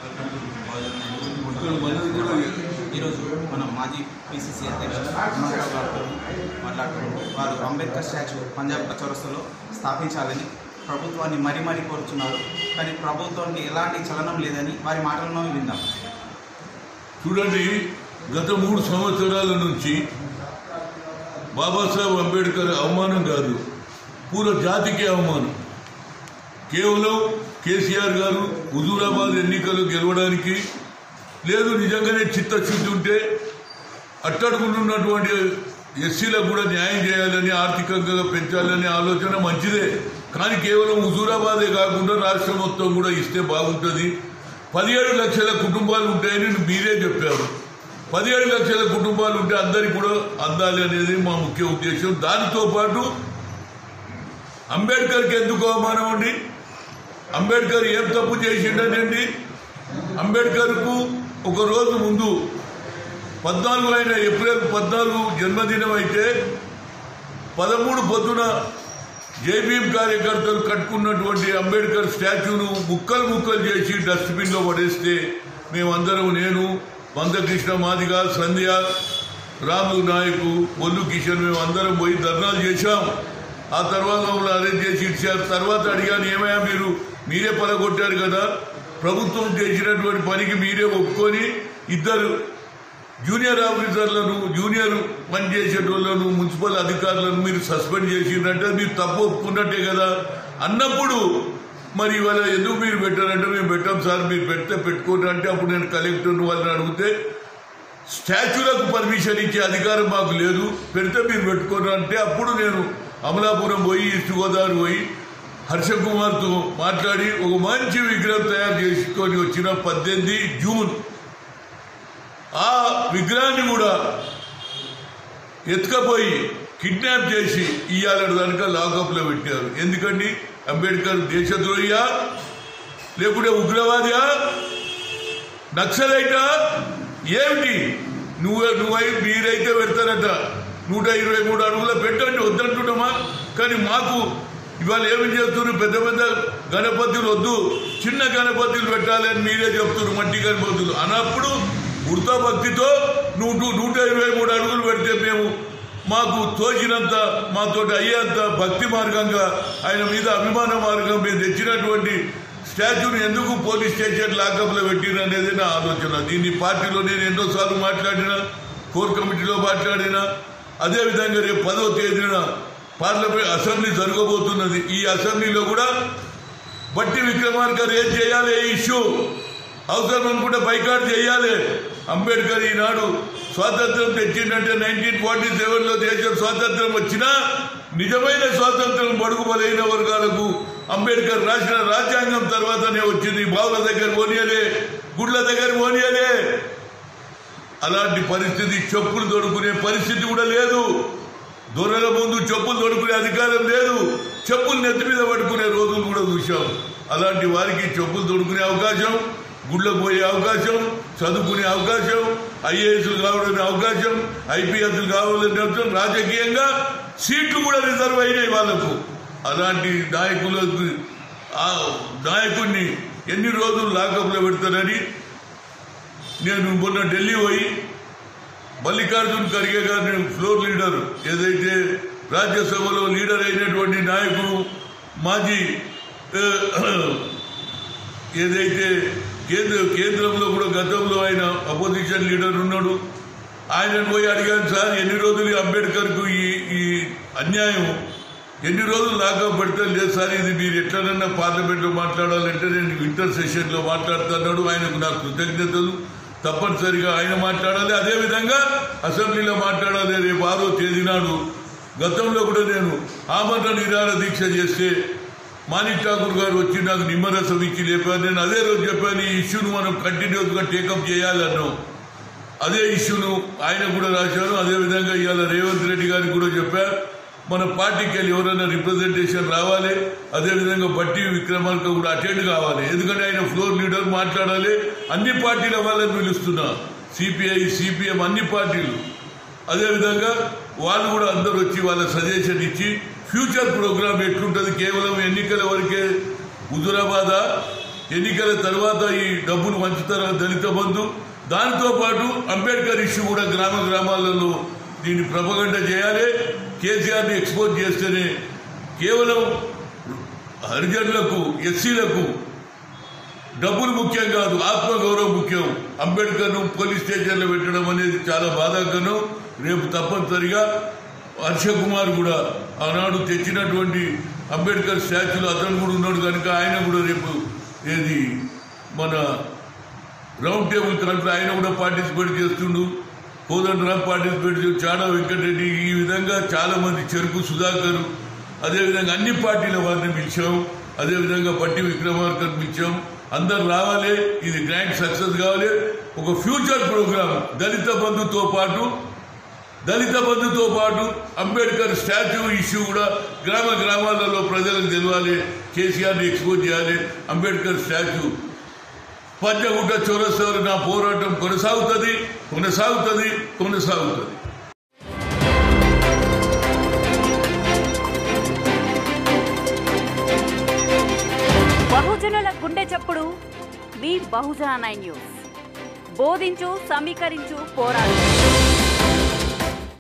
ఈరోజు మన మాజీ పిసిసి అధ్యక్షుడు హనుమంతరావు గారితో మాట్లాడుతున్నారు వారు అంబేద్కర్ స్టాచ్యూ పంజాబ్ చౌరస్తాలో స్థాపించాలని ప్రభుత్వాన్ని మరీ మరీ కోరుతున్నారు కానీ ప్రభుత్వానికి ఎలాంటి చలనం లేదని వారి మాటలను విందాం చూడండి గత మూడు సంవత్సరాల నుంచి బాబాసాహెబ్ అంబేద్కర్ అవమానం కాదు పూర్వ జాతికి అవమానం కేవలం కేసీఆర్ గారు హుజూరాబాద్ ఎన్నికలు గెలవడానికి లేదు నిజంగానే చిత్తశుద్ధి ఉంటే అట్టడుగున్నటువంటి ఎస్సీలకు కూడా న్యాయం చేయాలని ఆర్థికంగా పెంచాలనే ఆలోచన మంచిదే కానీ కేవలం హుజూరాబాదే కాకుండా రాష్ట్రం మొత్తం కూడా ఇస్తే బాగుంటుంది పదిహేడు లక్షల కుటుంబాలు ఉంటాయని మీరే చెప్పారు పదిహేడు లక్షల కుటుంబాలు ఉంటే అందరికి కూడా అందాలి అనేది మా ముఖ్య ఉద్దేశం దానితో పాటు అంబేద్కర్కి ఎందుకు అవమానం అండి అంబేద్కర్ ఏం తప్పు చేసిండనండి అంబేద్కర్కు ఒక రోజు ముందు పద్నాలుగు అయిన ఏప్రిల్ పద్నాలుగు జన్మదినం అయితే పదమూడు పొద్దున జేబీఎం కార్యకర్తలు కట్టుకున్నటువంటి అంబేద్కర్ స్టాచ్యూను ముక్కలు ముక్కలు చేసి డస్ట్బిన్లో పడేస్తే మేమందరం నేను మందకృష్ణ మాదిగ సంధ్య రాము నాయకు ఒల్లు కిషన్ మేము అందరం పోయి ధర్నాలు చేశాం ఆ తర్వాత మమ్మల్ని అరెస్ట్ చేసి ఇచ్చారు తర్వాత అడిగాను ఏమయ్యా మీరు మీరే పలగొట్టారు కదా ప్రభుత్వం చేసినటువంటి పనికి మీరే ఒప్పుకొని ఇద్దరు జూనియర్ ఆఫీసర్లను జూనియర్ పనిచేసేటోళ్లను మున్సిపల్ అధికారులను మీరు సస్పెండ్ చేసిందంటే మీరు తప్పు ఒప్పుకున్నట్టే కదా అన్నప్పుడు మరి ఇవాళ ఎందుకు మీరు పెట్టారంటే మేము పెట్టాం సార్ మీరు పెడితే పెట్టుకోండి అంటే అప్పుడు నేను కలెక్టర్ వాళ్ళని అడిగితే స్టాచ్యూలకు పర్మిషన్ ఇచ్చే అధికారం మాకు లేదు పెడితే మీరు పెట్టుకోండి అంటే అప్పుడు నేను అమలాపురం పోయి ఈస్ట్ గోదావరి పోయి హర్ష కుమార్తో మాట్లాడి ఒక మంచి విగ్రహం తయారు చేసుకొని వచ్చిన పద్దెనిమిది జూన్ ఆ విగ్రహాన్ని కూడా ఎత్తుకపోయి కిడ్నాప్ చేసి ఇయ్యాల దానిక లాకప్లో పెట్టారు ఎందుకండి అంబేద్కర్ దేశద్రోహియా లేకుంటే ఉగ్రవాదియా నక్సలైటా ఏమిటి నువ్వు నువ్వై మీరైతే పెడతారట నూట ఇరవై మూడు అడుగుల పెట్టండి వద్దంటున్నామా కానీ మాకు ఇవాళ ఏమి చేస్తున్నారు పెద్ద పెద్ద గణపతులు వద్దు చిన్న గణపతులు పెట్టాలి అని మీరే చెప్తున్నారు మట్టి గణపతులు అన్నప్పుడు ఉడతా భక్తితో నూట నూట ఇరవై మూడు అడుగులు పెడితే మేము మాకు తోచినంత మాతోటి అయ్యేంత భక్తి మార్గంగా ఆయన మీద అభిమాన మార్గం మీద తెచ్చినటువంటి స్టాచ్యూని ఎందుకు పోలీస్ స్టేషన్ లాకప్లో పెట్టిన అనేది నా ఆలోచన దీన్ని పార్టీలో నేను ఎన్నోసార్లు మాట్లాడినా కోర్ కమిటీలో మాట్లాడినా అదేవిధంగా రేపు పదో తేదీన పార్లమెంట్ అసెంబ్లీ జరగబోతున్నది ఈ అసెంబ్లీలో కూడా బట్టి విక్రమార్క ఏం చేయాలి ఈ ఇష్యూ అవసరం అనుకుంటే బైకాట్ చేయాలి అంబేద్కర్ ఈనాడు స్వాతంత్రం తెచ్చిందంటే నైన్టీన్ ఫార్టీ సెవెన్లో దేశం స్వాతంత్రం వచ్చినా నిజమైన స్వాతంత్రం బడుగు బలైన వర్గాలకు అంబేద్కర్ రాసిన రాజ్యాంగం తర్వాతనే వచ్చింది బావుల దగ్గర పోనీయలే గుడ్ల దగ్గర పోనీయలే అలాంటి పరిస్థితి చెప్పులు తొడుకునే పరిస్థితి కూడా లేదు దొరల ముందు చెప్పులు తొడుకునే అధికారం లేదు చెప్పులు నెత్తి మీద పట్టుకునే రోజులు కూడా చూశాం అలాంటి వారికి చెప్పులు తొడుకునే అవకాశం గుళ్ళకు పోయే అవకాశం చదువుకునే అవకాశం ఐఏఎస్లు కావాలనే అవకాశం ఐపీఎస్లు కావాలనే అవకాశం రాజకీయంగా సీట్లు కూడా రిజర్వ్ అయినాయి వాళ్ళకు అలాంటి నాయకులకు ఆ నాయకుడిని ఎన్ని రోజులు లాకప్లో పెడతారని నేను మొన్న ఢిల్లీ పోయి మల్లికార్జున్ ఖర్గే గారిని ఫ్లోర్ లీడర్ ఏదైతే రాజ్యసభలో లీడర్ అయినటువంటి నాయకుడు మాజీ ఆ, ఏదైతే కేంద్ర కేంద్రంలో కూడా గతంలో ఆయన అపోజిషన్ లీడర్ ఉన్నాడు ఆయనను పోయి అడిగాను సార్ ఎన్ని రోజులు ఈ అంబేద్కర్కు ఈ ఈ అన్యాయం ఎన్ని రోజులు లాకప్ పెడితే లేదు సార్ ఇది మీరు ఎట్లనన్నా పార్లమెంట్లో మాట్లాడాలంటే నేను వింటర్ సెషన్లో మాట్లాడుతున్నాడు ఆయనకు నా కృతజ్ఞతలు తప్పనిసరిగా ఆయన మాట్లాడాలి అదేవిధంగా అసెంబ్లీలో మాట్లాడాలి రేపు ఆరో తేదీ నాడు గతంలో కూడా నేను ఆమరణ నిరాహార దీక్ష చేస్తే మాణిక్ ఠాకూర్ గారు వచ్చి నాకు నిమ్మరసం ఇచ్చి లేపారు నేను అదే రోజు చెప్పాను ఈ ఇష్యూను మనం కంటిన్యూస్గా టేకప్ చేయాలన్నాం అదే ఇష్యూను ఆయన కూడా రాశారు అదేవిధంగా ఇవాళ రేవంత్ రెడ్డి గారికి కూడా చెప్పారు మన పార్టీకి వెళ్ళి ఎవరైనా రిప్రజెంటేషన్ రావాలి అదేవిధంగా బట్టి విక్రమార్క కూడా అటెండ్ కావాలి ఎందుకంటే ఆయన ఫ్లోర్ లీడర్ మాట్లాడాలి అన్ని పార్టీల వాళ్ళని పిలుస్తున్నా సిపిఐ సిపిఎం అన్ని పార్టీలు అదేవిధంగా వాళ్ళు కూడా అందరూ వచ్చి వాళ్ళ సజెషన్ ఇచ్చి ఫ్యూచర్ ప్రోగ్రామ్ ఎట్లుంటుంది కేవలం ఎన్నికల వరకే హుజురాబాద్ ఎన్నికల తర్వాత ఈ డబ్బులు పంచుతారా దళిత బంధు దానితో పాటు అంబేద్కర్ ఇష్యూ కూడా గ్రామ గ్రామాలలో దీన్ని ప్రపగండ చేయాలి కేసీఆర్ని ఎక్స్పోజ్ చేస్తేనే కేవలం హరిజనులకు ఎస్సీలకు డబ్బులు ముఖ్యం కాదు ఆత్మగౌరవం ముఖ్యం అంబేద్కర్ను పోలీస్ స్టేషన్లో పెట్టడం అనేది చాలా బాధాకరం రేపు తప్పనిసరిగా హర్ష కుమార్ కూడా ఆనాడు తెచ్చినటువంటి అంబేద్కర్ స్టాచ్యూలో అతను కూడా ఉన్నాడు కనుక ఆయన కూడా రేపు ఏది మన రౌండ్ టేబుల్ కనుక ఆయన కూడా పార్టిసిపేట్ చేస్తుండు కోదండరామ్ పార్టిసిపేట్ చేస్తూ చాడా వెంకటరెడ్డి ఈ విధంగా చాలా మంది చెరుకు సుధాకర్ అదేవిధంగా అన్ని పార్టీల వారిని పిలిచాం అదేవిధంగా పట్టి విక్రమార్కర్ పిలిచాం అందరు రావాలి ఇది గ్రాండ్ సక్సెస్ కావాలి ఒక ఫ్యూచర్ ప్రోగ్రామ్ దళిత బంధుతో పాటు దళిత బంధుతో పాటు అంబేద్కర్ స్టాచ్యూ ఇష్యూ కూడా గ్రామ గ్రామాలలో ప్రజలకు తెలవాలి కేసీఆర్ని ఎక్స్పోజ్ చేయాలి అంబేద్కర్ స్టాచ్యూ పంచగుట్ట చౌరస్తారు నా పోరాటం కొనసాగుతుంది కొనసాగుతుంది కొనసాగుతుంది బహుజనుల గుండె చప్పుడు మీ బహుజన నైన్ న్యూస్ బోధించు సమీకరించు పోరాడు